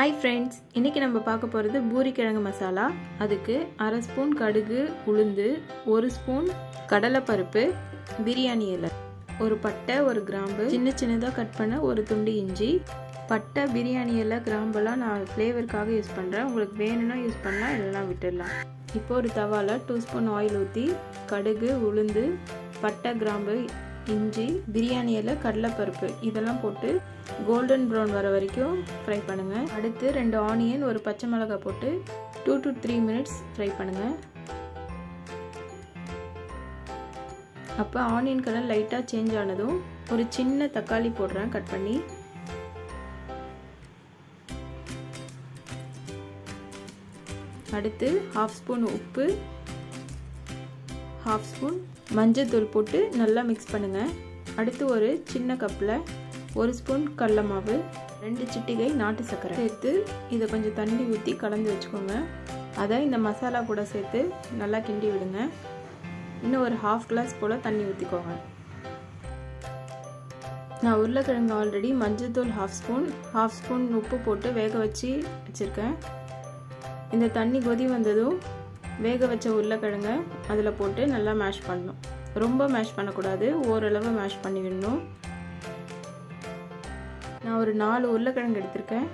hi friends இன்றைக்கி நம்ம பார்க்க போகிறது பூரிக்கிழங்கு மசாலா அதுக்கு அரை ஸ்பூன் கடுகு உளுந்து ஒரு ஸ்பூன் கடலைப்பருப்பு பிரியாணி இலை ஒரு பட்டை ஒரு கிராம்பு சின்ன சின்னதாக கட் பண்ண ஒரு துண்டு இஞ்சி பட்டை பிரியாணி இலை கிராம்பெல்லாம் நான் ஃப்ளேவருக்காக யூஸ் பண்ணுறேன் உங்களுக்கு வேணும்னா யூஸ் பண்ணலாம் இல்லைனா விட்டுடலாம் இப்போ ஒரு தவாவில் டூ ஸ்பூன் ஆயில் ஊற்றி கடுகு உளுந்து பட்டை கிராம்பு இஞ்சி பிரியாணி இலை கடலைப்பருப்பு இதெல்லாம் போட்டு கோல்டன் ப்ரௌன் வர வரைக்கும் ஃப்ரை பண்ணுங்கள் அடுத்து ரெண்டு ஆனியன் ஒரு பச்சை மிளகாய் போட்டு two to three minutes fry பண்ணுங்கள் அப்போ ஆனியன் கலர் லைட்டாக சேஞ்ச் ஆனதும் ஒரு சின்ன தக்காளி போடுறேன் கட் பண்ணி அடுத்து ஹாஃப் ஸ்பூன் உப்பு ஹாஃப் ஸ்பூன் மஞ்சத்தூள் போட்டு நல்லா மிக்ஸ் பண்ணுங்கள் அடுத்து ஒரு சின்ன கப்பில் ஒரு ஸ்பூன் கடல மாவு ரெண்டு சிட்டிகை நாட்டு சர்க்கரை சேர்த்து இதை கொஞ்சம் தண்ணி ஊற்றி கலந்து வச்சுக்கோங்க அதை இந்த மசாலா கூட சேர்த்து நல்லா கிண்டி விடுங்க இன்னும் ஒரு ஹாஃப் கிளாஸ் போல் தண்ணி ஊற்றிக்கோங்க நான் உருளைக்கிழங்கு ஆல்ரெடி மஞ்சத்தூள் ஹாஃப் ஸ்பூன் ஹாஃப் ஸ்பூன் உப்பு போட்டு வேக வச்சு வச்சுருக்கேன் இந்த தண்ணி கொதி வந்ததும் வேக வச்ச உருளைக்கிழங்க அதில் போட்டு நல்லா மேஷ் பண்ணணும் ரொம்ப மேஷ் பண்ணக்கூடாது ஓரளவு மேஷ் பண்ணி விடணும் நான் ஒரு நாலு உருளைக்கிழங்கு எடுத்திருக்கேன்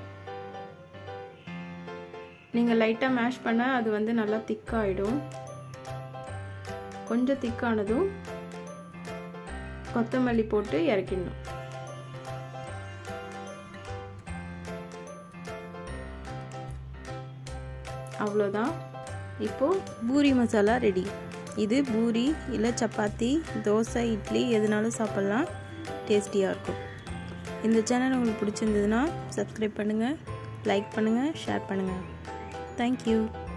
நீங்கள் லைட்டாக மேஷ் பண்ண அது வந்து நல்லா திக்காகிடும் கொஞ்சம் திக்கானதும் கொத்தமல்லி போட்டு இறக்கிடணும் அவ்வளோதான் இப்போது பூரி மசாலா ரெடி இது பூரி இல்லை சப்பாத்தி தோசை இட்லி எதுனாலும் சாப்பிட்லாம் டேஸ்டியாக இருக்கும் இந்த சேனல் உங்களுக்கு பிடிச்சிருந்ததுன்னா சப்ஸ்கிரைப் பண்ணுங்கள் லைக் பண்ணுங்கள் ஷேர் பண்ணுங்கள் தேங்க்யூ